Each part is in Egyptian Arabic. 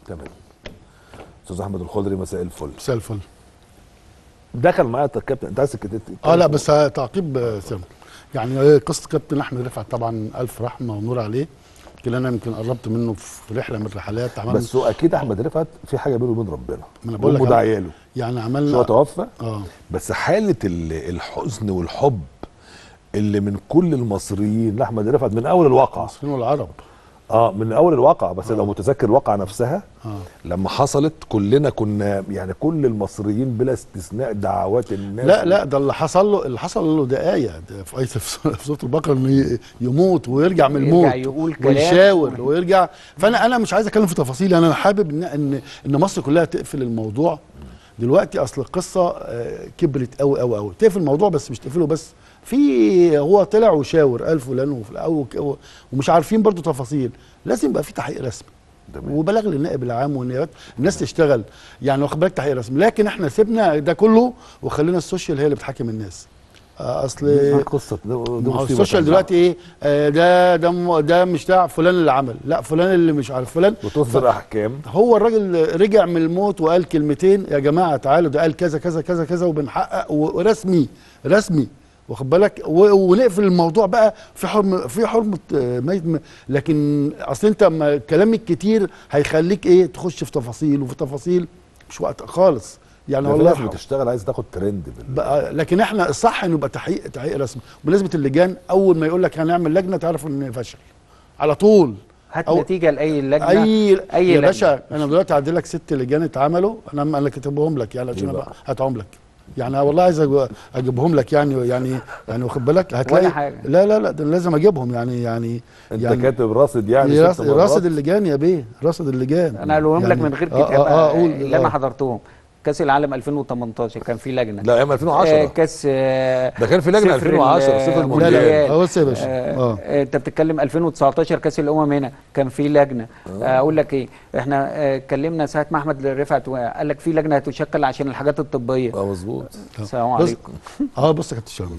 تمام استاذ احمد الخضري مساء الفل مساء الفل دخل معايا الكابتن انت عايز تتكلم اه لا بس تعقيب آه، سام يعني آه، قصه كابتن احمد رفعت طبعا الف رحمه ونور عليه يمكن انا يمكن قربت منه في رحله من الرحلات عملنا بس هو اكيد احمد رفعت في حاجه بينه وبين ربنا ما أنا بقول لك وأمه أهو. داعيه له يعني مش هو عملنا توفى اه بس حاله ال- الحزن والحب اللي من كل المصريين لاحمد رفعت من اول الواقعه المصريين والعرب اه من اول الواقعه بس لو متذكر الواقعه نفسها اه لما حصلت كلنا كنا يعني كل المصريين بلا استثناء دعوات الناس لا لا ده اللي حصل له اللي حصل له ده آية ده في آية في سورة البقرة انه ي- يموت ويرجع من الموت يرجع يقول كلام. ويشاور ويرجع فانا انا مش عايز اتكلم في تفاصيل انا حابب ان ان ان مصر كلها تقفل الموضوع دلوقتي اصل القصه آه، كبرت قوي قوي قوي تقفل الموضوع بس مش تقفله بس في هو طلع وشاور قال فلان وفلان أو- ومش عارفين برضو تفاصيل لازم يبقى في تحقيق رسمي تمام. وبلاغ للنائب العام والنيابات الناس تشتغل يعني واخد بالك تحقيق رسمي لكن احنا سيبنا ده كله وخلينا السوشيال هي اللي بتحكم الناس آه، اصل دي قصه ده- ده ما هو مصيبة السوشيال طبعاً. دلوقتي ايه آه، ده ده م- ده مش بتاع فلان اللي عمل لا فلان اللي مش عارف فلان وتصدر احكام هو الراجل رجع من الموت وقال كلمتين يا جماعه تعالوا ده قال كذا كذا كذا كذا وبنحقق ورسمي رسمي واخد بالك و- ونقفل الموضوع بقى في حرم في حرمه آه، ميت م- لكن اصل انت ما الكلام الكتير هيخليك ايه تخش في تفاصيل وفي تفاصيل مش وقت خالص يعني ده في والله ناس بتشتغل عايز تاخد ترند بال... بقى لكن احنا الصح انه يبقى تحقيق تحقيق رسمي بالنسبه للجان اول ما يقول لك هنعمل لجنه تعرف ان فشل على طول هات أو- نتيجه لاي لجنه اي اي يا لجنة. باشا انا دلوقتي هعدي لك ست لجان اتعملوا انا انا كاتبهم لك يعني عشان إيه بقى؟ أبقى هاتهم لك يعني أنا والله عايز أجو- اجيبهم لك يعني يعني يعني واخد بالك هتلاقي حاجة. لا لا لا ده لازم اجيبهم يعني يعني انت يعني كاتب راصد يعني راس- ست مرات. راصد اللجان يا بيه راصد اللجان انا هقولهم لك يعني- من غير آه، كتابه آه آه قول اللي انا آه. حضرتهم كاس العالم 2018 كان في لجنه لا ايام 2010 آه، كاس آه، ده كان في لجنه صفر 2010 صفر ال- لا المونديال لا لا بص يا باشا آه، اه آه، انت بتتكلم 2019 كاس الامم هنا كان في لجنه آه، اقول لك ايه احنا آه، اتكلمنا ساعه ما احمد رفعت قال لك في لجنه هتشكل عشان الحاجات الطبيه اه مظبوط السلام بص- عليكم اه بص يا كابتن شاهد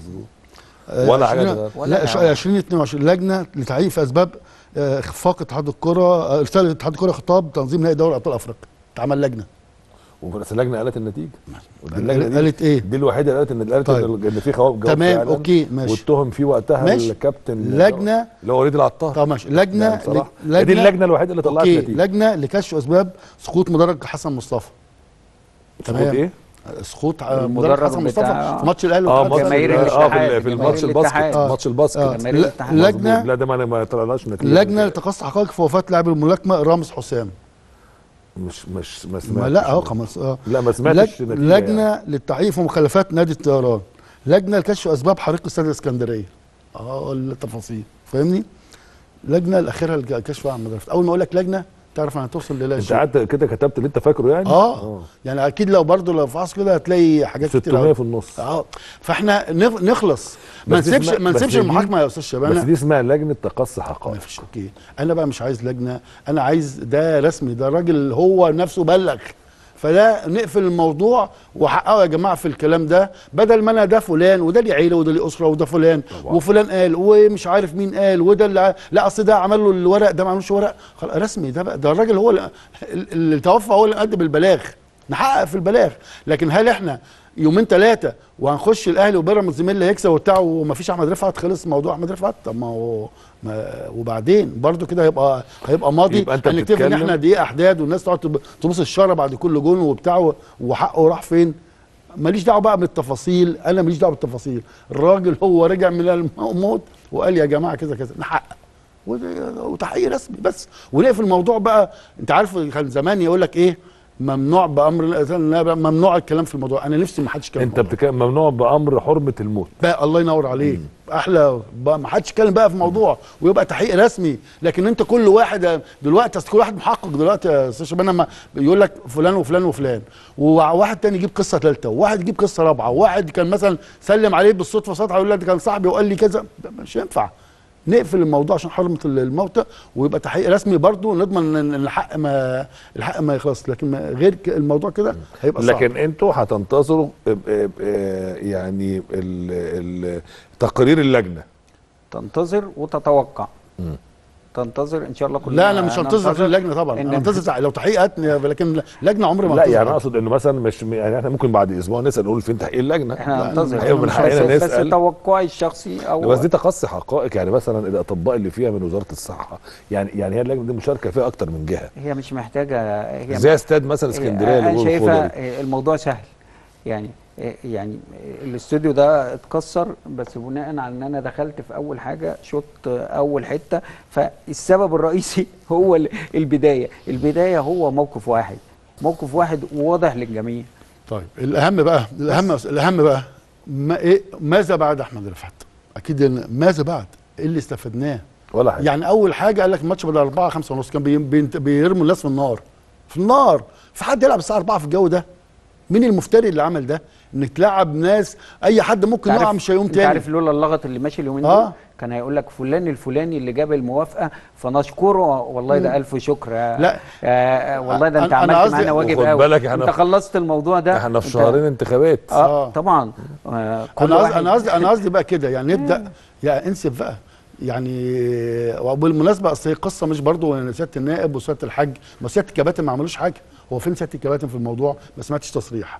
ولا حاجة عشرين- تغير. ولا لا حاجة. 2022 لجنه لتعيين في اسباب آه، اخفاق اتحاد الكره آه، ارسال اتحاد الكره خطاب تنظيم نهائي دوري ابطال افريقيا اتعمل لجنه بس اللجنه قالت النتيجه ودي اللجنه دي قالت ايه دي الوحيده اللي قالت ان قالت طيب. ان إن في خواب جواب تمام، فعلاً، أوكي، ماشي. واتهم فيه وقتها ماشي. الكابتن لجنة- اللي هو وليد العطار طب ماشي لجنه يعني بصراحة. لج- دي اللجنه الوحيده اللي طلعت اوكي نتيجه لجنه لكشف اسباب سقوط مدرج حسن مصطفى سقوط تمام. ايه؟ سقوط آه، المدرج مدرج حسن مصطفى بتاع- في ماتش الاهلي اه والاتحاد ماتش جماهير السعودي. اه في, الاتحاد، ال- في الماتش جماهير الباسكت الاتحاد. ماتش الباسكت آه. جماهير ل- الاتحاد. لجنه مظبوط. لا ده ما ما طلعناش نتيجه لجنه لتقصي حقائق في وفاه لاعب الملاكمه رامز حسام مش مش ما ما سمعتش لا اهو خمس اه لا ما سمعتش لج... نتيجة لجنه يعني. للتحقيق في مخالفات نادي الطيران لجنه لكشف اسباب حريق استاد الاسكندريه اه التفاصيل فاهمني لجنه الاخيره لكشف عن مدرسه اول ما اقول لك لجنه تعرف انها توصل للا انت شيء قعدت كده كتبت اللي انت فاكره يعني اه يعني اكيد لو برضه لو فحص كده هتلاقي حاجات كتير 600 أوي. في النص اه فاحنا نخ- نخلص ما بس دي نسيبش اسمها- ما بس نسيبش دي- المحاكمه يا استاذ بس شبانه دي اسمها لجنه تقصي ما حقائق فيش اوكي انا بقى مش عايز لجنه انا عايز ده رسمي ده راجل هو نفسه بلغ فده نقفل الموضوع وحققوا يا جماعه في الكلام ده بدل ما انا ده فلان وده ليه عيله وده ليه اسره وده فلان طبعا. وفلان قال ومش عارف مين قال وده اللي ع- لا اصل ده عمل له الورق ده ما عملوش ورق خلاص رسمي ده بقى ده الراجل هو اللي, اللي توفى هو اللي قدم البلاغ نحقق في البلاغ لكن هل احنا يومين ثلاثه وهنخش الاهلي وبيراميدز مين اللي هيكسب وبتاع ومفيش احمد رفعت خلص موضوع احمد رفعت طب ما هو ما وبعدين برضو كده هيبقى هيبقى ماضي يبقى أنت هنكتفي ان بتتكلم- احنا دي احداد والناس تقعد تب- تبص الشاره بعد كل جون وبتاع وحقه راح فين ماليش دعوه بقى بالتفاصيل انا ماليش دعوه بالتفاصيل الراجل هو رجع من الموت وقال يا جماعه كذا كذا نحقق وده- وتحقيق رسمي بس ونقفل الموضوع بقى انت عارف كان زمان يقول لك ايه ممنوع بامر لا، ممنوع الكلام في الموضوع انا نفسي ما حدش يتكلم انت في الموضوع. بتتكلم ممنوع بامر حرمه الموت بقى الله ينور عليك احلى بقى ما حدش يتكلم بقى في موضوع ويبقى تحقيق رسمي لكن انت كل واحد دلوقتي اصل كل واحد محقق دلوقتي يا استاذ شباب لما يقول لك فلان وفلان وفلان وواحد تاني يجيب قصه ثالثه وواحد يجيب قصه رابعه وواحد كان مثلا سلم عليه بالصدفه سطحه يقول لك ده كان صاحبي وقال لي كذا ده مش ينفع نقفل الموضوع عشان حرمه الموتى ويبقى تحقيق رسمي برضه نضمن ان الحق ما الحق ما يخلص لكن ما غير ك- الموضوع كده هيبقى صعب لكن انتوا هتنتظروا ب- ب- يعني ال- ال- تقرير اللجنه تنتظر وتتوقع تنتظر ان شاء الله كلنا لا انا مش هنتظر في اللجنه طبعا إن- انا هنتظر لو تحقيق قتل لكن لجنه عمري ما لا هنتظر. يعني اقصد انه مثلا مش يعني احنا ممكن بعد اسبوع نسال نقول فين تحقيق اللجنه احنا لا، هننتظر أيوة، من بس- حقنا بس نسأل. توقعي الشخصي او بس دي تقصي حقائق يعني مثلا الاطباء اللي فيها من وزاره الصحه يعني يعني هي اللجنه دي مشاركه فيها اكتر من جهه هي مش محتاجه هي زي استاد مثلا اسكندريه اللي انا بيقولوا شايفه الخضري. الموضوع سهل يعني يعني الاستوديو ده اتكسر بس بناء على ان انا دخلت في اول حاجه شوط اول حته فالسبب الرئيسي هو ال- البدايه البدايه هو موقف واحد موقف واحد واضح للجميع طيب الاهم بقى الاهم الاهم بقى ما ايه ماذا بعد احمد رفعت اكيد إن- ماذا بعد ايه اللي استفدناه ولا حاجه يعني اول حاجه قال لك الماتش بدل 4 5 ونص كان بي- بينت- بيرموا الناس في النار في النار في حد يلعب الساعه 4 في الجو ده مين المفتري اللي عمل ده انك تلعب ناس اي حد ممكن تعرف- يقع مش هيقوم انت تاني عارف لولا اللغط اللي ماشي اليومين آه. دول كان هيقول لك فلان الفلاني اللي جاب الموافقه فنشكره والله ده الف شكر آه، لا. آه آه والله ده انت أنا- أنا عملت قصدي- معانا واجب وخد قوي بالك احنا انت في- خلصت الموضوع ده احنا في انت- شهرين انتخابات اه آه. طبعا آه كل انا قصدي واحد- انا قصدي انا قصدي بقى كده يعني نبدا يعني انسف بقى يعني وبالمناسبه اصل هي قصه مش برضو ان سياده النائب وسياده الحاج ما سياده الكباتن ما عملوش حاجه هو فين سياده الكباتن في الموضوع ما سمعتش تصريح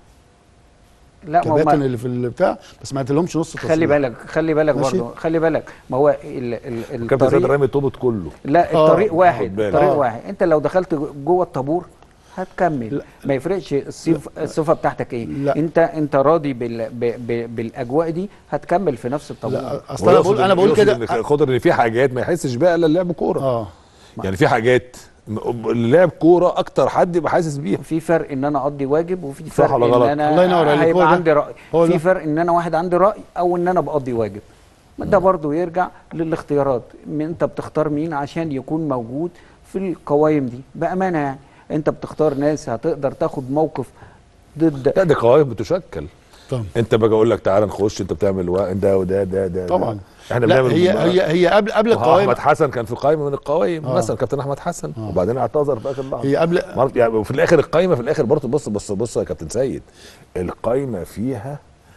لا ما الكباتن هم اللي في البتاع ما سمعت لهمش نص تصريح خلي بالك خلي بالك ماشي. برضه خلي بالك ما هو ال ال كابتن سيد الطريق رامي توبت كله لا آه، الطريق خد واحد بالك. الطريق آه. واحد انت لو دخلت جوه الطابور هتكمل لا. ما يفرقش الصيف الصفه بتاعتك ايه لا. انت انت راضي بال ب ب بالاجواء دي هتكمل في نفس الطابور لا اصل انا بقول انا بقول كده خضر ان في حاجات ما يحسش بيها الا اللعب كوره اه يعني في حاجات م- اللي لعب كوره اكتر حد يبقى حاسس بيها في فرق ان انا اقضي واجب وفي صح فرق ولا ان غلط؟ انا الله ينور عليك، هو هيبقى ده. عندي راي هو في ده. فرق ان انا واحد عندي راي او ان انا بقضي واجب ده برضو يرجع للاختيارات من انت بتختار مين عشان يكون موجود في القوائم دي بامانه يعني انت بتختار ناس هتقدر تاخد موقف ضد لا دي قوائم بتشكل طبعا انت باجي اقول لك تعالى نخش انت بتعمل وا- ده وده ده ده طبعا احنا لا بنعمل هي هي هي قبل قبل القوائم احمد حسن كان في قائمه من القوائم آه. مثلا كابتن احمد حسن وبعدين اعتذر في اخر لحظه هي قبل مرة- يعني وفي الاخر القايمه في الاخر برضه بص بص بص يا كابتن سيد القايمه فيها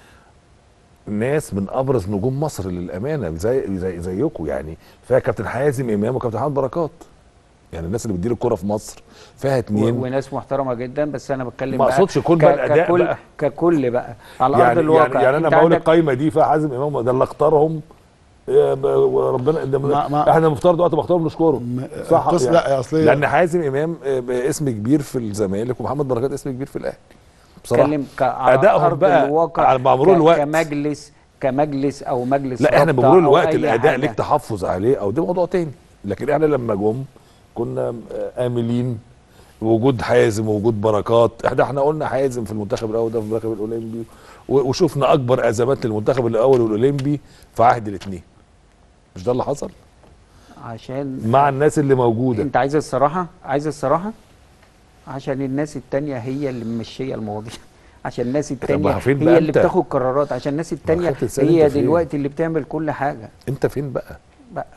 ناس من ابرز نجوم مصر للامانه زي زي زيكم يعني فيها كابتن حازم امام وكابتن محمد بركات يعني الناس اللي بتدير الكوره في مصر فيها و- اتنين وناس محترمه جدا بس انا بتكلم ما بقى أقصدش كل ك- بقى الأداء ككل بقى. ككل بقى على ارض يعني الواقع يعني, يعني انا انت بقول عندك- القايمه دي فيها حازم امام ده اللي اختارهم يا ب- وربنا ده ما- ما- احنا المفترض وقت بختارهم نشكره صح قص- لا اصل هي- لان حازم امام آه، اسم كبير في الزمالك ومحمد بركات اسم كبير في الاهلي بصراحه اتكلم ك- على أدائهم أرض بقى الواقع على مع مرور ك- الوقت. كمجلس كمجلس او مجلس لا احنا رابطة بمرور أو الوقت أي الاداء حاجة. ليك تحفظ عليه او ده موضوع تاني لكن احنا لما جم كنا آه، املين وجود حازم ووجود بركات احنا احنا قلنا حازم في المنتخب الاول ده في المنتخب الاولمبي و- وشفنا اكبر ازمات للمنتخب الاول والاولمبي في عهد الاثنين مش ده اللي حصل عشان مع الناس اللي موجوده انت عايز الصراحه عايز الصراحه عشان الناس التانية هي اللي ممشيه المواضيع عشان الناس التانية ما فين بقى هي اللي انت؟ بتاخد قرارات عشان الناس التانية خدت لسان هي انت فين؟ دلوقتي اللي بتعمل كل حاجه انت فين بقى بقى-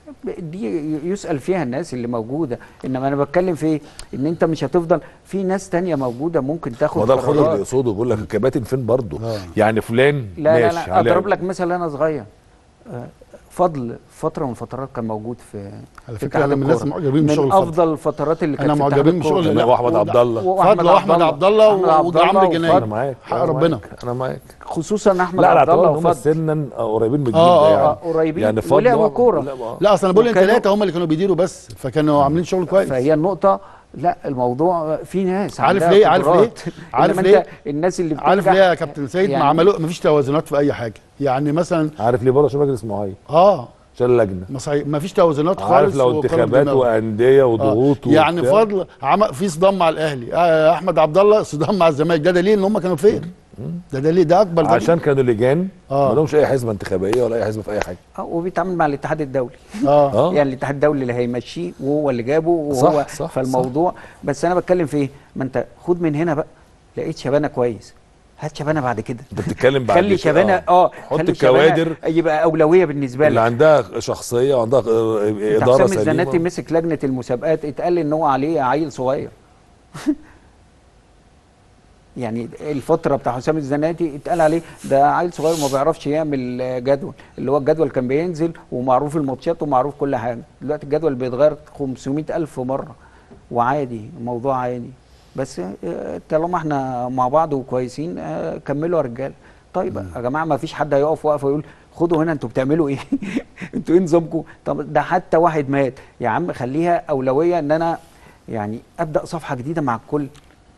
دي يسأل فيها الناس اللي موجودة إنما أنا بتكلم في إيه؟ إن أنت مش هتفضل في ناس تانية موجودة ممكن تاخد هو ده الخضر اللي قرارات. يقصده بيقول لك الكباتن فين برضه آه. يعني فلان لا لا ماشي لا عليه- أضرب لك مثل أنا صغير آه، فضل فترة من فترات كان موجود في على في فكره انا من الناس الكورة. معجبين من بشغل فضل أفضل الفترات اللي كانت انا في اتحاد معجبين الكورة. بشغل لا، وأحمد وده- عبد الله. فضل واحمد عبد الله أحمد عبد وده عمرو الله جنايد وفضل. انا معاك حق أنا ربنا. معاك، انا معاك خصوصا أحمد لا على عبد الله اعتبار ان هم وفضل سنا قريبين من الجيل آه، ده آه، يعني آه، قريبين يعني فضل ولعبوا و- كورة. لا، ما- لا اصل انا بقول وكانوا- الثلاثه هم اللي كانوا بيديروا بس فكانوا عاملين شغل كويس فهي النقطة لا الموضوع في ناس عارف عندها ليه؟ عارف ليه؟ قدرات. عارف إنما ليه؟ أنت الناس اللي عارف بتنجح- ليه يا كابتن سيد يعني- ما عملوا ما فيش توازنات في اي حاجه يعني مثلا عارف ليه برضه عشان مجلس معين اه عشان لجنه ما صحيح ما فيش توازنات خالص عارف لو وقرار انتخابات دماغ. وانديه آه. وضغوط يعني وبتاع. فضل عمل في صدام مع الاهلي آه احمد عبد الله صدام مع الزمالك ده دليل ان هم كانوا فين ده دليل ده اكبر دليل عشان كانوا لجان آه. ما لهمش اي حزمه انتخابيه ولا اي حزمه في اي حاجه اه وبيتعامل مع الاتحاد الدولي اه اه يعني الاتحاد الدولي اللي هيمشيه وهو اللي جابه وهو صح، صح، فالموضوع بس انا بتكلم في ايه ما انت خد من هنا بقى لقيت شبانه كويس هات شبانه بعد كده انت بتتكلم بعد خلي كده. شبانه اه حط خلي شبانة الكوادر يبقى اولويه بالنسبه اللي لك عندها شخصيه وعندها آه، انت اداره حسام الزناتي سليمه مسك لجنه المسابقات اتقال ان هو عليه عيل صغير يعني الفتره بتاع حسام الزناتي اتقال عليه ده عيل صغير ما بيعرفش يعمل آه، جدول اللي هو الجدول كان بينزل ومعروف الماتشات ومعروف كل حاجه دلوقتي الجدول بيتغير 500 الف مره وعادي الموضوع عادي بس آه، طالما احنا مع بعض وكويسين آه، كملوا يا رجاله طيب يا جماعه ما فيش حد هيقف واقف ويقول خدوا هنا انتوا بتعملوا ايه انتوا ايه نظامكم طب ده حتى واحد مات يا عم خليها اولويه ان انا يعني ابدا صفحه جديده مع الكل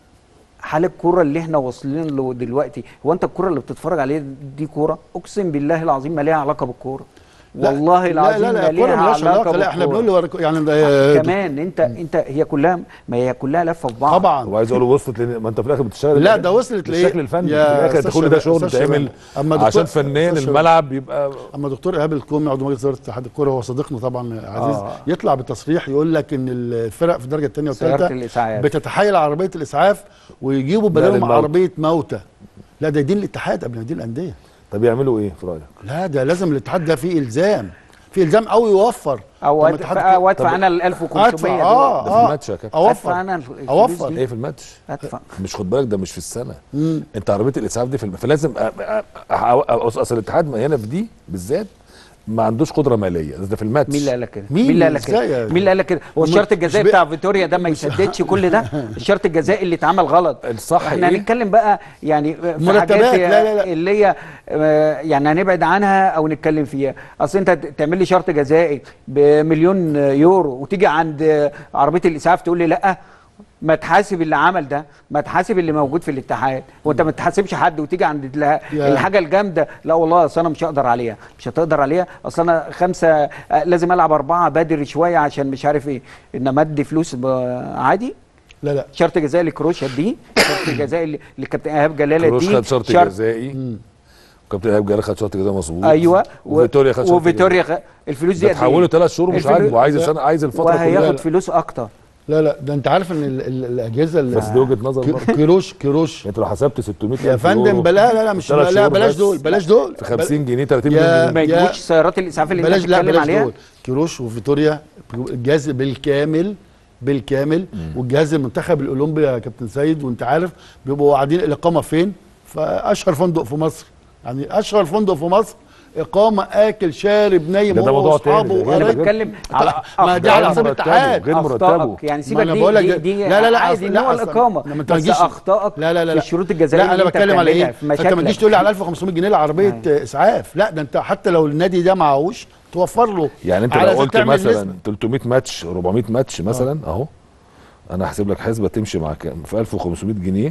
حال الكوره اللي احنا واصلين له دلوقتي هو انت الكوره اللي بتتفرج عليها دي كوره اقسم بالله العظيم ما ليها علاقه بالكوره لا، والله العظيم لا لا ما لا الكوره ليها مالهاش علاقه علاقه لا احنا بالكورة. بنقول له يعني ده- كمان انت انت هي كلها ما هي كلها لفه في بعض طبعا وعايز اقول له وصلت لان ما انت في الاخر بتشتغل لا ده وصلت لايه بالشكل الفني في يا الاخر أستاذ كل ده شباب- شغل أستاذ بيتعمل شباب. أما دكتور- عشان فنيا أستاذ شباب. الملعب يبقى اما دكتور ايهاب الكومي عضو مجلس اداره اتحاد الكوره هو صديقنا طبعا عزيز آه. يطلع بتصريح يقول لك ان الفرق في الدرجه الثانيه سياره والثالثه الاسعاف بتتحايل على عربيه الاسعاف ويجيبوا بدلهم للموت. عربيه موتى لا ده يدين الاتحاد قبل ما يدين الانديه طب يعملوا ايه في رايك؟ لا ده لازم الاتحاد ده فيه الزام في الزام او يوفر او طب أدفع- الاتحاد او ادفع طب انا ال 1500 ادفع دول. اه ده في اه الماتش يا كابتن. اوفر ادفع انا الفلوس أوفر. دي. ايه في الماتش؟ ادفع مش خد بالك ده مش في السنه مم. انت عربيه الاسعاف دي في الم... فلازم أ... أ... أ... أ... اصل الاتحاد هنا في دي بالذات ما عندوش قدره ماليه ده في الماتش مين اللي قال لك كده؟ مين؟ اللي قال لك كده؟ إزاي يا- مين اللي قال لك كده؟ هو مش- الشرط مش الجزائي بي- بتاع فيتوريا ده ما يسددش كل ده؟ الشرط الجزائي اللي اتعمل غلط الصح احنا إيه؟ هنتكلم بقى يعني في مرتبات، حاجات لا، لا، لا. اللي هي آه، يعني هنبعد عنها او نتكلم فيها اصل انت تعمل لي شرط جزائي بمليون يورو وتيجي عند عربيه الاسعاف تقول لي لا ما تحاسب اللي عمل ده ما تحاسب اللي موجود في الاتحاد وانت ما تحاسبش حد وتيجي عند ال- يا. الحاجه الجامده لا والله اصل انا مش هقدر عليها مش هتقدر عليها اصل انا خمسه آه، لازم العب اربعه بدري شويه عشان مش عارف ايه انما ادي فلوس ب- عادي لا لا شرط جزائي لكروش دي شرط جزائي للكابتن ايهاب جلاله كروش دي خد شرط جزائي كابتن ايهاب جلال خد شرط جزائي مظبوط ايوه و- وفيتوريا خد شرط وفيتوريا جزائي. خ... الفلوس دي ده قد إيه؟ تحوله ثلاث شهور مش الفلوس- عاجبه عايز السنه عايز الفتره كلها وهياخد فلوس اكتر لا لا ده انت عارف ان ال- ال- الاجهزه اللي بس دي وجهه نظر ك- برضه كيروش كيروش انت لو حسبت 600 يا فندم بلا لا لا مش ثلاث لا شهور بلاش بس. دول بلاش دول في 50 جنيه 30 يا- مليون ما جنيه يا- يجيبوش سيارات الاسعاف اللي بلاش انت لا بتتكلم بلاش عليها دول كيروش وفيتوريا الجهاز بالكامل بالكامل والجهاز المنتخب الاولمبي يا كابتن سيد وانت عارف بيبقوا قاعدين الاقامه فين فاشهر فندق في مصر يعني اشهر فندق في مصر اقامه اكل شارب نايم ده- ده هو موضوع واصحابه تاني، ده انا غير- وقرايبه. بتكلم على ما دي على غير حساب مرتبه، الاتحاد غير مرتبه اخطائك يعني ما سيبك أنا دي, بقول لك دي, ده- دي لا لا لا عادي أصل- ان لا هو أصل- الاقامه لما أنت بس تجيش- اخطائك لا لا لا في لا. الشروط الجزائيه لا اللي انا انت بتكلم على بتعملها ايه في انت ما تجيش مشاكلك. تقول لي على 1500 جنيه لعربيه اسعاف لا ده انت حتى لو النادي ده معهوش توفر له يعني انت على لو أساس قلت تعمل مثلا نسبة. 300 ماتش 400 ماتش مثلا اهو انا هحسب لك حسبه تمشي مع كام في 1500 جنيه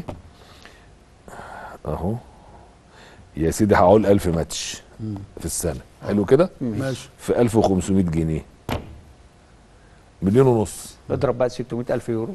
اهو يا سيدي هقول 1000 ماتش في السنه حلو كده ماشي في 1500 جنيه مليون ونص اضرب بقى 600000 يورو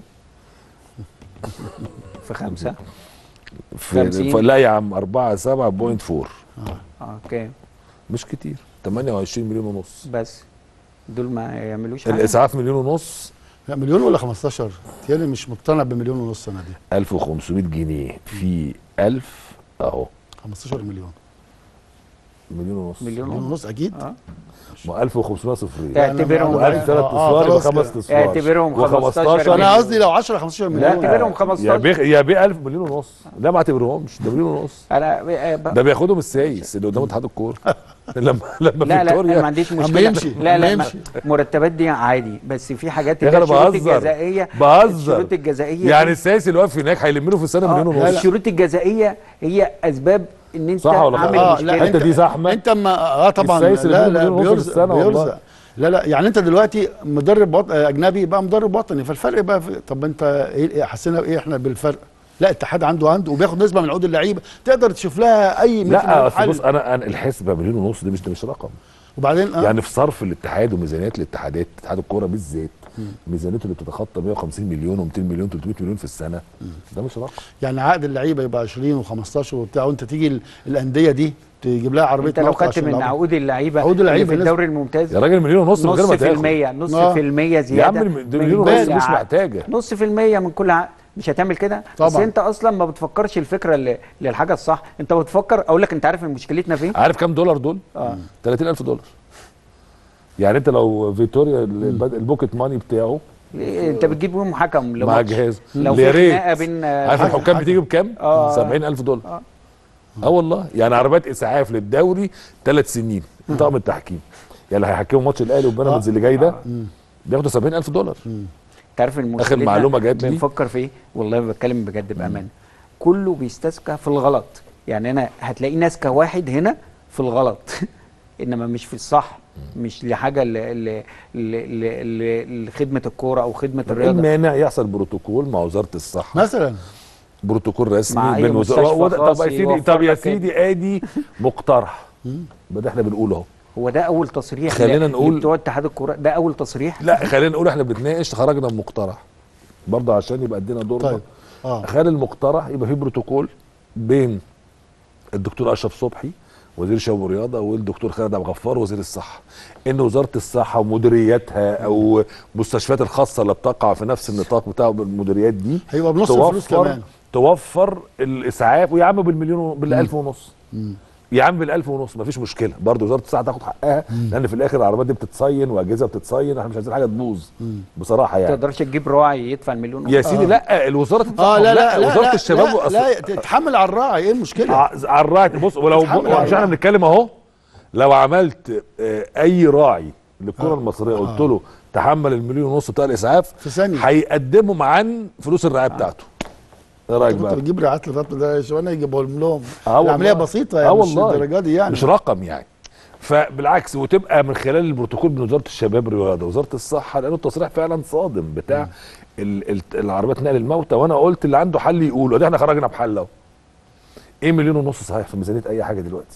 في خمسه في 50. ف- لا يا عم 4 7.4 اه كام مش كتير 28 مليون ونص بس دول ما يعملوش حاجه الاسعاف مليون ونص لا مليون ولا 15 تاني مش مقتنع بمليون ونص انا دي 1500 جنيه في 1000 اهو 15 مليون مليون ونص مليون مليون ونص اكيد اه ما 1500 صفرين اعتبرهم يعني و1000 ثلاث آه، آه، اصفار يبقى خلاص خمس كده. اصفار اعتبرهم 15 انا قصدي لو 10 15 لا، مليون اعتبرهم يا 15 بيه يا بيه 1000 مليون ونص لا ما اعتبرهمش ده مليون ونص انا آه، ب- ده بياخدهم السايس اللي قدام اتحاد الكوره لما لما لا لا انا ما فيكتوريا عنديش أما مشكله يمشي، لا أما لا ما- يمشي. مرتبات دي عادي بس في حاجات يا اللي اخي هي انا الشروط بهزر الجزائيه بهزر الشروط الجزائيه يعني دي- السايس اللي واقف هناك هيلم له في السنه آه، مليون ونص الشروط الجزائيه هي اسباب ان انت صح ولا عامل غلط؟ اه مشكله لا الحتة دي زحمة. انت ما اه طبعا السايس اللي لا بيقول لا مليون ونص في بيرزق السنة والله. بيرزق لا لا يعني انت دلوقتي مدرب وط... آه، اجنبي بقى مدرب وطني فالفرق بقى في... طب انت ايه إيه حسينا بايه احنا بالفرق لا الاتحاد عنده عنده وبياخد نسبه من عقود اللعيبه تقدر تشوف لها اي مثل لا اصل حل. بص انا انا الحسبه مليون ونص دي مش ده مش رقم وبعدين اه يعني في صرف الاتحاد وميزانيات الاتحادات اتحاد الكوره بالذات ميزانيته اللي بتتخطى 150 مليون و200 مليون 300 مليون في السنه ده مش رقم يعني عقد اللعيبه يبقى 20 و15 وبتاع وانت تيجي ال- الانديه دي تجيب لها عربيه انت لو موقع خدت عشان من يلعبوا. عقود اللعيبه عقود اللي اللعيبة في لازم- الدوري الممتاز يا راجل مليون ونص من غير نص ما في تاخد المية نص آه. في المية يا زيادة عم ده من مليون ونص كل مش عقد. محتاجه نص في المية من كل عقد مش هتعمل كده بس طبعا. انت اصلا ما بتفكرش الفكره اللي للحاجه الصح انت بتفكر اقول لك انت عارف مشكلتنا فين عارف كام دولار دول؟ اه 30000 دولار يعني انت لو فيتوريا البد- البوكيت ماني بتاعه ليه؟ انت بتجيب بيهم حكم مع لماتش جهاز لو يا في ريت خناقه بين عارف حكم- الحكام حكم. بتيجي بكام؟ آه. 70000 دولار اه والله يعني عربيات اسعاف للدوري ثلاث سنين طاقم التحكيم يعني اللي هيحكموا ماتش الاهلي وبيراميدز اللي جاي ده بياخدوا 70000 دولار انت عارف المشكله معلومة جات لي. بنفكر في ايه والله بتكلم بجد بامانه كله بيستذكى في الغلط يعني انا هتلاقي ناس كواحد هنا في الغلط انما مش في الصح مش لحاجه ل- ل- ل- ل- ل- لخدمه الكوره او خدمه ايه الرياضه المانع يحصل بروتوكول مع وزاره الصحه مثلا بروتوكول رسمي مع أي بين وزاره مستشفى وده- خاص طب يا سيدي يوفر طب يا لك سيدي ادي مقترح ده احنا بنقول اهو هو ده اول تصريح خلينا ل- نقول- بتوع اتحاد الكوره ده اول تصريح لا خلينا نقول احنا بنتناقش خرجنا بمقترح برضه عشان يبقى ادينا دورنا طيب اه خلي المقترح يبقى في بروتوكول بين الدكتور اشرف صبحي وزير الشباب والرياضه والدكتور خالد عبد الغفار وزير الصحه ان وزاره الصحه ومديرياتها او مستشفيات الخاصه اللي بتقع في نفس النطاق بتاع المديريات دي هيبقى بنص الفلوس كمان توفر الاسعاف ويا عم بالمليون بالالف ونص يا عم بالالف ونص مفيش مشكله برضه وزاره الصحه تاخد حقها لان في الاخر العربيات دي بتتصين واجهزه بتصين احنا مش عايزين حاجه تبوظ بصراحه ما يعني تقدرش تجيب راعي يدفع المليون يا ونص. سيدي لا الوزاره اه لا لا لا وزاره لا الشباب لا, وأص- لا تتحمل على الراعي ايه المشكله ع- على الراعي بص ولو تتحمل مش على احنا الراعي. بنتكلم اهو لو عملت آه، اي راعي للكره المصريه قلت له تحمل المليون ونص بتاع الاسعاف في ثانية. هيقدمهم عن فلوس الرعايه بتاعته ايه رايك كنت بقى؟ بتجيب رعايات الربط ده يا شباب يجيبهم لهم آه والله. العمليه بسيطه آه يعني مش والله. الدرجه دي يعني مش رقم يعني فبالعكس وتبقى من خلال البروتوكول من وزاره الشباب والرياضه وزاره الصحه لانه التصريح فعلا صادم بتاع ال- ال- العربيات نقل الموتى وانا قلت اللي عنده حل يقول وده احنا خرجنا بحل اهو ايه مليون ونص صحيح في ميزانيه اي حاجه دلوقتي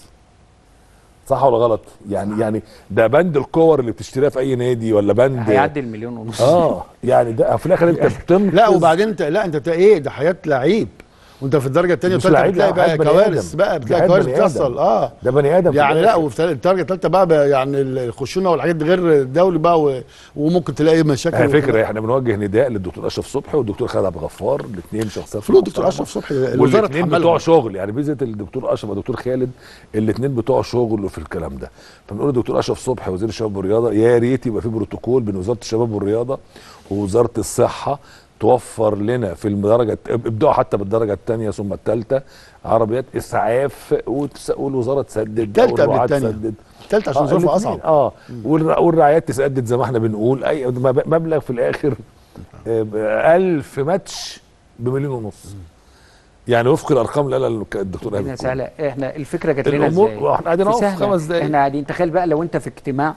صح ولا غلط يعني يعني ده بند الكور اللي بتشتريها في اي نادي ولا بند هيعدي المليون ونص اه يعني ده في الاخر انت بتنقذ لا وبعدين انت لا انت بتلاقي ايه ده حياه لعيب وانت في الدرجه الثانيه مش والثالثه لعيب، بتلاقي لا، بقى حياة بني كوارث آدم. بقى دي بتلاقي حياة كوارث بني آدم. بتحصل اه ده بني ادم في يعني لا الآخر. وفي الدرجه الثالثه بقى, بقى يعني الخشونه والحاجات دي غير الدولي بقى و... وممكن تلاقي مشاكل على فكره وكده. احنا بنوجه نداء للدكتور اشرف صبحي والدكتور خالد عبد الغفار الاثنين شخصيات فلوس دكتور محترمة. اشرف صبحي الوزاره والاثنين تحملهم بتوع شغل يعني ميزه الدكتور اشرف والدكتور خالد الاثنين بتوع شغل في الكلام ده فبنقول للدكتور اشرف صبحي وزير الشباب والرياضه يا ريت يبقى في بروتوكول بين وزاره الشباب والرياضه ووزاره الصحه توفر لنا في الدرجه ابداوا حتى بالدرجه الثانيه ثم الثالثه عربيات اسعاف وتس- والوزاره تسدد التالتة أو الرعاة قبل التانية. تسدد الثالثه عشان آه، ظروفها الاتنين، اصعب اه والر- والرعايات تسدد زي ما احنا بنقول اي مب- مبلغ في الاخر آه، ب- ألف ماتش بمليون ونص يعني وفق الارقام اللي قالها الدكتور الدنيا ايهاب سهله احنا الفكره جات لنا الأمور- ازاي واحنا قاعدين اهو في سهلة. خمس دقايق. احنا قاعدين تخيل بقى لو انت في اجتماع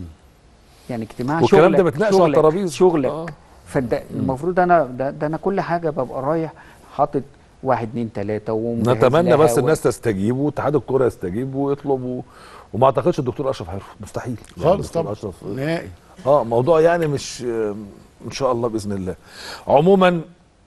يعني اجتماع والكلام ده شغلك- بتناقشه على شغلك- الترابيزه شغلك آه. فده المفروض انا ده, ده انا كل حاجه ببقى رايح حاطط واحد اتنين تلاته ومجهز نتمنى لها بس و- الناس تستجيب واتحاد الكوره يستجيب ويطلب و... وما اعتقدش الدكتور اشرف هيرفض مستحيل يعني خالص الدكتور طبعا اشرف نهائي اه موضوع يعني مش ان شاء الله باذن الله عموما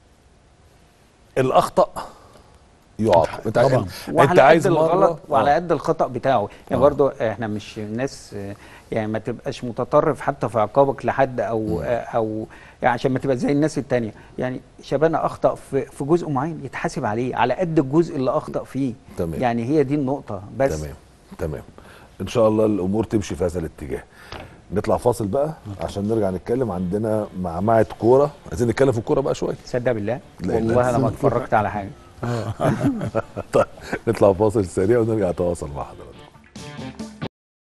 الاخطا يعاقب انت طبعا. انت وعلى عايز قد مره الغلط وعلى آه. قد الخطا بتاعه يعني آه. برضو احنا مش ناس آه، يعني ما تبقاش متطرف حتى في عقابك لحد او آه، او يعني عشان ما تبقى زي الناس التانية يعني شبانه اخطا في في جزء معين يتحاسب عليه على قد الجزء اللي اخطا فيه تمام. يعني هي دي النقطه بس تمام تمام ان شاء الله الامور تمشي في هذا الاتجاه نطلع فاصل بقى عشان نرجع نتكلم عندنا معمعة كوره عايزين نتكلم في الكوره بقى شويه تصدق بالله لا، والله انا ما لا. اتفرجت على حاجه طيب نطلع فاصل سريع ونرجع نتواصل مع حضرتك